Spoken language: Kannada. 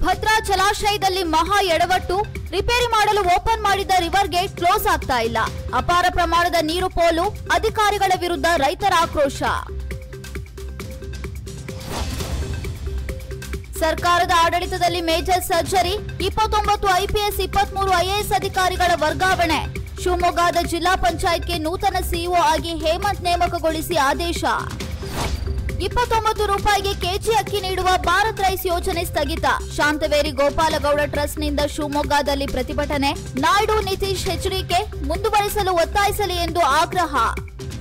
ಭದ್ರಾ ಜಲಾಶಯದಲ್ಲಿ ಮಹಾ ಎಡವಟ್ಟು ರಿಪೇರಿ ಮಾಡಲು ಓಪನ್ ಮಾಡಿದ್ದ ರಿವರ್ ಗೇಟ್ ಕ್ಲೋಸ್ ಆಗ್ತಾ ಇಲ್ಲ ಅಪಾರ ಪ್ರಮಾಣದ ನೀರು ಪೋಲು ಅಧಿಕಾರಿಗಳ ವಿರುದ್ಧ ರೈತರ ಆಕ್ರೋಶ ಸರ್ಕಾರದ ಆಡಳಿತದಲ್ಲಿ ಮೇಜರ್ ಸರ್ಜರಿ ಇಪ್ಪತ್ತೊಂಬತ್ತು ಐಪಿಎಸ್ ಇಪ್ಪತ್ಮೂರು ಐಎಎಸ್ ಅಧಿಕಾರಿಗಳ ವರ್ಗಾವಣೆ ಶಿವಮೊಗ್ಗದ ಜಿಲ್ಲಾ ಪಂಚಾಯತ್ಗೆ ನೂತನ ಸಿಇಒ ಆಗಿ ಹೇಮಂತ್ ನೇಮಕಗೊಳಿಸಿ ಆದೇಶ ಇಪ್ಪತ್ತೊಂಬತ್ತು ರೂಪಾಯಿಗೆ ಕೆಜಿ ಅಕ್ಕಿ ನೀಡುವ ಭಾರತ್ ರೈಸ್ ಯೋಜನೆ ಸ್ಥಗಿತ ಶಾಂತವೇರಿ ಗೋಪಾಲಗೌಡ ಟ್ರಸ್ಟ್ನಿಂದ ಶಿವಮೊಗ್ಗದಲ್ಲಿ ಪ್ರತಿಭಟನೆ ನಾಯ್ಡು ನಿತೀಶ್ ಎಚ್ಡಿಕೆ ಮುಂದುವರಿಸಲು ಒತ್ತಾಯಿಸಲಿ ಎಂದು ಆಗ್ರಹ